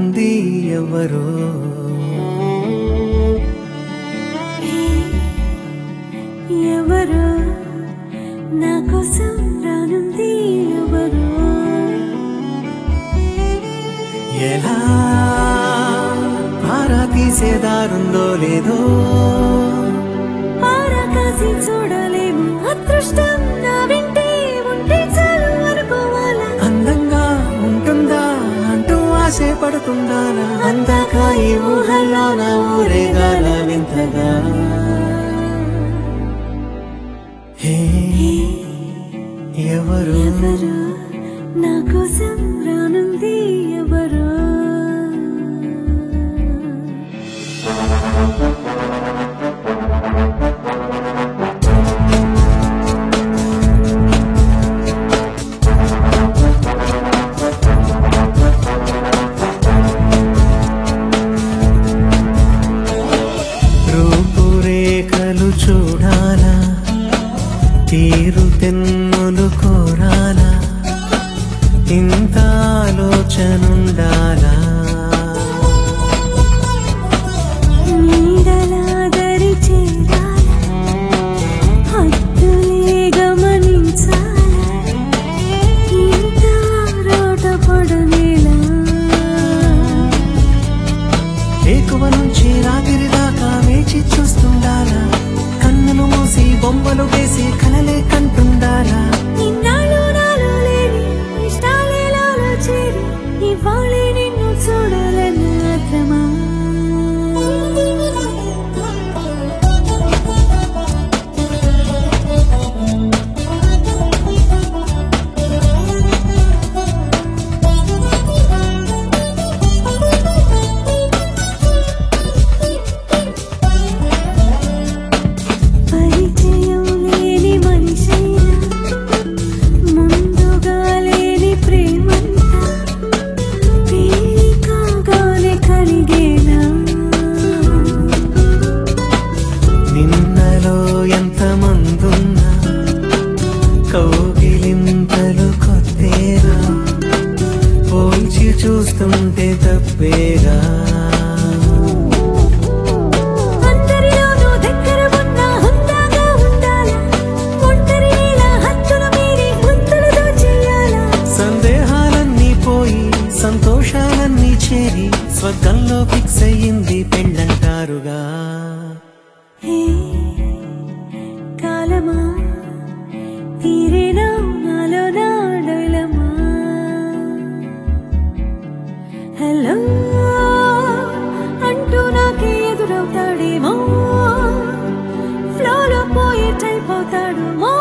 రానుంది ఎవరో ఎవరో నా కోసం రానుంది ఎవరో ఎలా ఆరా తీసేదారుందో లేదో ఆరాకాసి చూడలేము అదృష్టం నా వెంటే ఉంటే చాలు అనుకోవాలా అందంగా ఉంటుందా అంటూ ఆశే పడుతుందానా అందాక ఈ ఊహల్లో నా ఊరేగాల వింతగా హే ఎవరు ఎవరో నా కోసం రానుంది ఎవరో రూపురేఖలు చూడాలా తీరు తెన్నులు కోరాలా ఇంత ఆలోచనుండాలా నీడలాదరి చేరాలా హద్దులే గమనించాలా ఇంత రోట పడనేలా ఎక్కువ నుంచి రాత్రి దాకా వేచి చూస్తుండాలా కన్నులు మూసి బొమ్మలు వేసి కలలే కంటుండాలా ఇన్నాళ్ళు నాలో లేని ఇష్టాలే నాలో చేరి ఇవాళే నిన్ను చూడాలన్న ఆత్రమా పరిచయం లేని మనిషైనా ముందుగా లేని ప్రేమంతా తేలికగానే కలిగేనా నిన్నలో ఎంత మందున్నా కౌగిలింతలు కొత్తేరా పోల్చి చూస్తుంటే తప్పేగా అందరిలోనూ దగ్గర ఉన్న హుందాగా ఉండాలా ఒంటరి నీలా హద్దుల మీరి ముద్దులు దోచేయాలా సందేహాలన్నీ పోయి సంతోషాలన్నీ చేరి స్వర్గంలో ఫిక్స్ అయ్యింది పెళ్ళంటారుగా హే కాలమా తీరేనా నాలో నా డైలమా హలో అంటూ నాకే ఎదురవుతాడేమో ఫ్లోలో పోయే టైప్ అవుతాడు మో